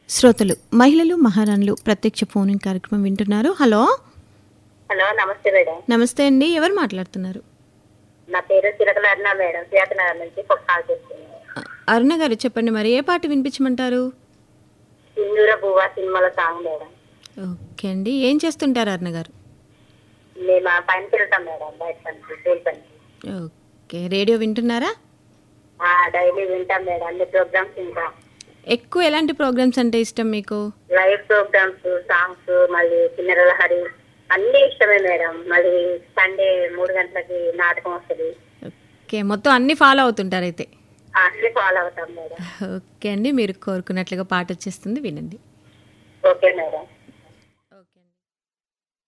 శ్రోతలు మహిళలు మహారాణులు ప్రత్యక్ష ఫోన్ కార్యక్రమం వింటున్నారు హలో హలో నమస్తే మేడం నమస్తే అండి ఎవరు మాట్లాడుతున్నారు నా పేరు చిలకల అరుణ మేడం సియాతనగర్ నుంచి ఒక కాల్ చేస్తున్నాను అ- అరుణ గారు చెప్పండి మరి ఏ పాట వినిపించమంటారు సింధూర బువ్వ సినిమాలో సాంగ్ మేడం ఓకే అండి ఏం చేస్తుంటారు అరుణ గారు మేము ఆ పనికి వెళ్తాం మేడం బయట పనికి స్కూల్ పనికి ఓకే రేడియో వింటున్నారా ఆ, డైలీ వింటాం మేడం అన్ని ప్రోగ్రామ్స్ వింటాం ఎక్కువ ఎలాంటి ప్రోగ్రామ్స్ అంటే ఇష్టం మీకు లైవ్ ప్రోగ్రామ్స్ సాంగ్స్ మళ్ళీ చిన్నరల హరి అన్ని ఇష్టమే మేడం మళ్ళీ సండే మూడు గంటలకి నాటకం వస్తుంది ఓకే మొత్తం అన్ని ఫాలో అవుతుంటారు అయితే అన్ని ఫాలో అవుతాం మేడం ఓకే అండి మీరు కోరుకున్నట్లుగా పాట వచ్చేస్తుంది వినండి ఓకే మేడం